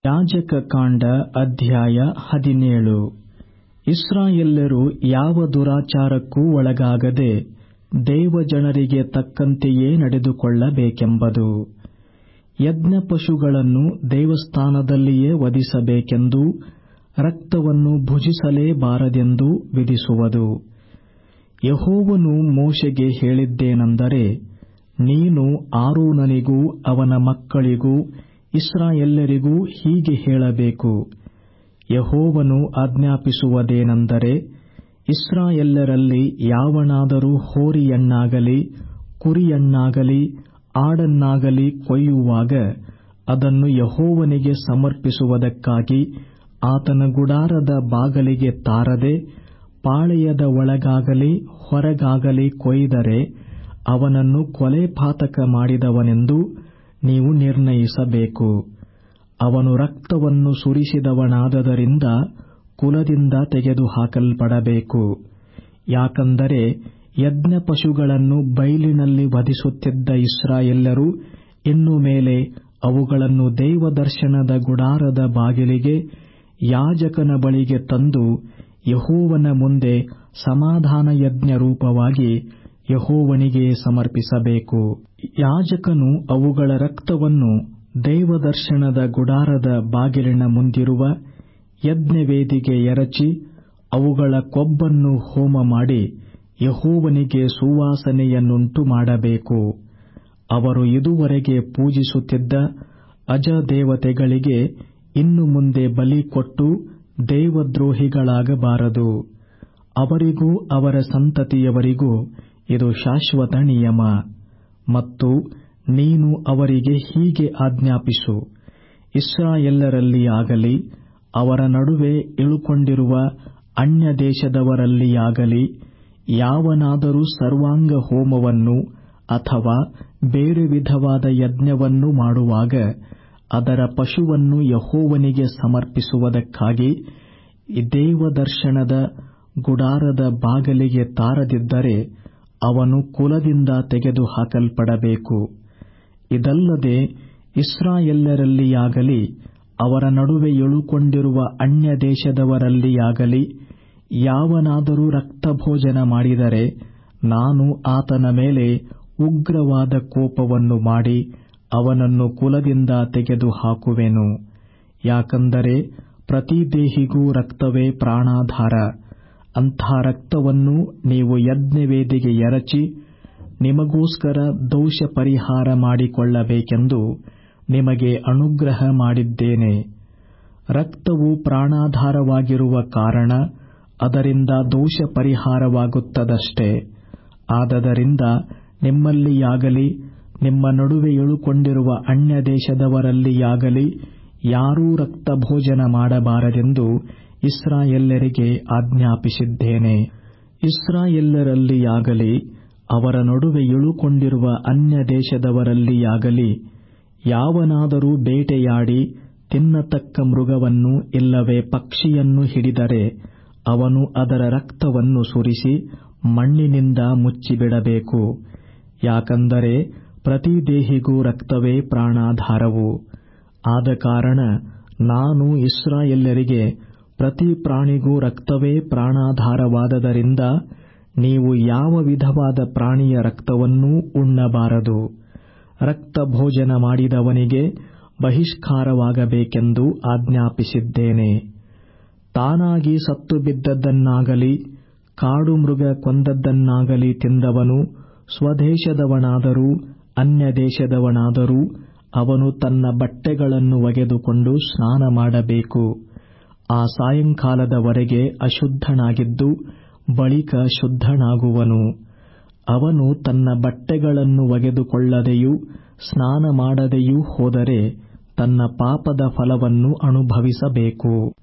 ಯಾಜಕಕಾಂಡ ಅಧ್ಯಾಯ ಹದಿನೇಳು ಇಸ್ರಾಯೇಲ್ಯರು ಯಾವ ದುರಾಚಾರಕ್ಕೂ ಒಳಗಾಗದೆ ದೇವಜನರಿಗೆ ತಕ್ಕಂತೆಯೇ ನಡೆದುಕೊಳ್ಳಬೇಕೆಂಬುದು ಯಜ್ಞಪಶುಗಳನ್ನು ದೇವಸ್ಥಾನದಲ್ಲಿಯೇ ವಧಿಸಬೇಕೆಂದೂ ರಕ್ತವನ್ನು ಭುಜಿಸಲೇಬಾರದೆಂದೂ ವಿಧಿಸುವುದು ಯೆಹೋವನು ಮೋಶೆಗೆ ಹೇಳಿದ್ದೇನೆಂದರೆ ನೀನು ಆರೋನನಿಗೂ ಅವನ ಮಕ್ಕಳಿಗೂ ಇಸ್ರಾಯೇಲ್ಯರಿಗೂ ಹೀಗೆ ಹೇಳಬೇಕು ಯೆಹೋವನು ಆಜ್ಞಾಪಿಸುವುದೇನೆಂದರೆ ಇಸ್ರಾಯೇಲ್ಯರಲ್ಲಿ ಯಾವನಾದರೂ ಹೋರಿಯನ್ನಾಗಲಿ ಕುರಿಯನ್ನಾಗಲಿ ಆಡನ್ನಾಗಲಿ ಕೊಯ್ಯುವಾಗ ಅದನ್ನು ಯೆಹೋವನಿಗೆ ಸಮರ್ಪಿಸುವುದಕ್ಕಾಗಿ ಆತನ ಗುಡಾರದ ಬಾಗಿಲಿಗೆ ತಾರದೆ ಪಾಳೆಯದ ಒಳಗಾಗಲಿ ಹೊರಗಾಗಲಿ ಕೊಯ್ದರೆ ಅವನನ್ನು ಕೊಲೆಪಾತಕ ಮಾಡಿದವನೆಂದು ನೀವು ನಿರ್ಣಯಿಸಬೇಕು ಅವನು ರಕ್ತವನ್ನು ಸುರಿಸಿದವನಾದದರಿಂದ ಕುಲದಿಂದ ತೆಗೆದುಹಾಕಲ್ಪಡಬೇಕು ಯಾಕಂದರೆ ಯಜ್ಞಪಶುಗಳನ್ನು ಬೈಲಿನಲ್ಲಿ ವಧಿಸುತ್ತಿದ್ದ ಇಸ್ರಾಯೇಲ್ಯರು ಇನ್ನು ಮೇಲೆ ಅವುಗಳನ್ನು ದೇವದರ್ಶನದ ಗುಡಾರದ ಬಾಗಿಲಿಗೆ ಯಾಜಕನ ಬಳಿಗೆ ತಂದು ಯೆಹೋವನ ಮುಂದೆ ಸಮಾಧಾನಯಜ್ಞ ರೂಪವಾಗಿ ಯೆಹೋವನಿಗೆ ಸಮರ್ಪಿಸಬೇಕು ಯಾಜಕನು ಅವುಗಳ ರಕ್ತವನ್ನು ದೇವದರ್ಶನದ ಗುಡಾರದ ಬಾಗಿಲಿನ ಮುಂದಿರುವ ಯಜ್ಞವೇದಿಗೆ ಎರಚಿ ಅವುಗಳ ಕೊಬ್ಬನ್ನು ಹೋಮಮಾಡಿ ಯೆಹೋವನಿಗೆ ಸುವಾಸನೆಯನ್ನುಂಟು ಮಾಡಬೇಕು ಅವರು ಇದುವರೆಗೆ ಪೂಜಿಸುತ್ತಿದ್ದ ಅಜದೇವತೆಗಳಿಗೆ ಇನ್ನು ಮುಂದೆ ಬಲಿಕೊಟ್ಟು ದೇವದ್ರೋಹಿಗಳಾಗಬಾರದು ಅವರಿಗೂ ಅವರ ಸಂತತಿಯವರಿಗೂ ಇದು ಶಾಶ್ವತ ನಿಯಮ ಮತ್ತು ನೀನು ಅವರಿಗೆ ಹೀಗೆ ಆಜ್ಞಾಪಿಸು ಇಸ್ರಾಯೇಲ್ಯರಲ್ಲಿಯಾಗಲಿ ಅವರ ನಡುವೆ ಇಳುಕೊಂಡಿರುವ ಅನ್ಯದೇಶದವರಲ್ಲಿಯಾಗಲಿ ಯಾವನಾದರೂ ಸರ್ವಾಂಗ ಹೋಮವನ್ನು ಅಥವಾ ಬೇರೆ ವಿಧವಾದ ಯಜ್ಞವನ್ನು ಮಾಡುವಾಗ ಅದರ ಪಶುವನ್ನು ಯೆಹೋವನಿಗೆ ಸಮರ್ಪಿಸುವುದಕ್ಕಾಗಿ ದೇವದರ್ಶನದ ಗುಡಾರದ ಬಾಗಿಲಿಗೆ ತಾರದಿದ್ದರೆ ಅವನು ಕುಲದಿಂದ ತೆಗೆದುಹಾಕಲ್ಪಡಬೇಕು ಇದಲ್ಲದೆ ಇಸ್ರಾಯೇಲ್ಯರಲ್ಲಿಯಾಗಲಿ ಅವರ ನಡುವೆ ಇಳುಕೊಂಡಿರುವ ಅನ್ಯದೇಶದವರಲ್ಲಿಯಾಗಲಿ ಯಾವನಾದರೂ ರಕ್ತಭೋಜನ ಮಾಡಿದರೆ ನಾನು ಆತನ ಮೇಲೆ ಉಗ್ರವಾದ ಕೋಪವನ್ನು ಮಾಡಿ ಅವನನ್ನು ಕುಲದಿಂದ ತೆಗೆದುಹಾಕುವೆನು ಯಾಕಂದರೆ ಪ್ರತಿ ದೇಹಿಗೂ ರಕ್ತವೇ ಪ್ರಾಣಾಧಾರ ಅಂಥ ರಕ್ತವನ್ನು ನೀವು ಯಜ್ಞವೇದಿಗೆ ಎರಚಿ ನಿಮಗೋಸ್ಕರ ದೋಷ ಪರಿಹಾರ ಮಾಡಿಕೊಳ್ಳಬೇಕೆಂದು ನಿಮಗೆ ಅನುಗ್ರಹ ಮಾಡಿದ್ದೇನೆ ರಕ್ತವು ಪ್ರಾಣಾಧಾರವಾಗಿರುವ ಕಾರಣ ಅದರಿಂದ ದೋಷ ಪರಿಹಾರವಾಗುತ್ತದಷ್ಟೆ ಆದದರಿಂದ ನಿಮ್ಮಲ್ಲಿಯಾಗಲಿ ನಿಮ್ಮ ನಡುವೆ ಇಳುಕೊಂಡಿರುವ ಅನ್ಯದೇಶದವರಲ್ಲಿಯಾಗಲಿ ಯಾರೂ ರಕ್ತಭೋಜನ ಮಾಡಬಾರದೆಂದು ಇಸ್ರಾಯೇಲ್ಯರಿಗೆ ಆಜ್ಞಾಪಿಸಿದ್ದೇನೆ ಇಸ್ರಾಯೇಲ್ಯರಲ್ಲಿಯಾಗಲಿ ಅವರ ನಡುವೆ ಇಳುಕೊಂಡಿರುವ ಅನ್ಯದೇಶದವರಲ್ಲಿಯಾಗಲಿ ಯಾವನಾದರೂ ಬೇಟೆಯಾಡಿ ತಿನ್ನತಕ್ಕ ಮೃಗವನ್ನು ಇಲ್ಲವೇ ಪಕ್ಷಿಯನ್ನು ಹಿಡಿದರೆ ಅವನು ಅದರ ರಕ್ತವನ್ನು ಸುರಿಸಿ ಮಣ್ಣಿನಿಂದ ಮುಚ್ಚಿಬಿಡಬೇಕು ಯಾಕಂದರೆ ಪ್ರತಿ ದೇಹಿಗೂ ರಕ್ತವೇ ಪ್ರಾಣಾಧಾರವು ಆದ ಕಾರಣ ನಾನು ಇಸ್ರಾಯೇಲ್ಯರಿಗೆ ಪ್ರತಿ ಪ್ರಾಣಿಗೂ ರಕ್ತವೇ ಪ್ರಾಣಾಧಾರವಾದದರಿಂದ ನೀವು ಯಾವ ವಿಧವಾದ ಪ್ರಾಣಿಯ ರಕ್ತವನ್ನೂ ಉಣ್ಣಬಾರದು ರಕ್ತಭೋಜನ ಮಾಡಿದವನಿಗೆ ಬಹಿಷ್ಕಾರವಾಗಬೇಕೆಂದು ಆಜ್ಞಾಪಿಸಿದ್ದೇನೆ ತಾನಾಗಿ ಸತ್ತು ಬಿದ್ದದ್ದನ್ನಾಗಲಿ ಕಾಡು ಮೃಗ ಕೊಂದದ್ದನ್ನಾಗಲಿ ತಿಂದವನು ಸ್ವದೇಶದವನಾದರೂ ಅನ್ಯದೇಶದವನಾದರೂ ಅವನು ತನ್ನ ಬಟ್ಟೆಗಳನ್ನು ಒಗೆದುಕೊಂಡು ಸ್ನಾನ ಮಾಡಬೇಕು ಆ ಸಾಯಂಕಾಲದವರೆಗೆ ಅಶುದ್ಧನಾಗಿದ್ದು ಬಳಿಕ ಶುದ್ಧನಾಗುವನು ಅವನು ತನ್ನ ಬಟ್ಟೆಗಳನ್ನು ಒಗೆದುಕೊಳ್ಳದೆಯೂ ಸ್ನಾನ ಮಾಡದೆಯೂ ಹೋದರೆ ತನ್ನ ಪಾಪದ ಫಲವನ್ನು ಅನುಭವಿಸಬೇಕು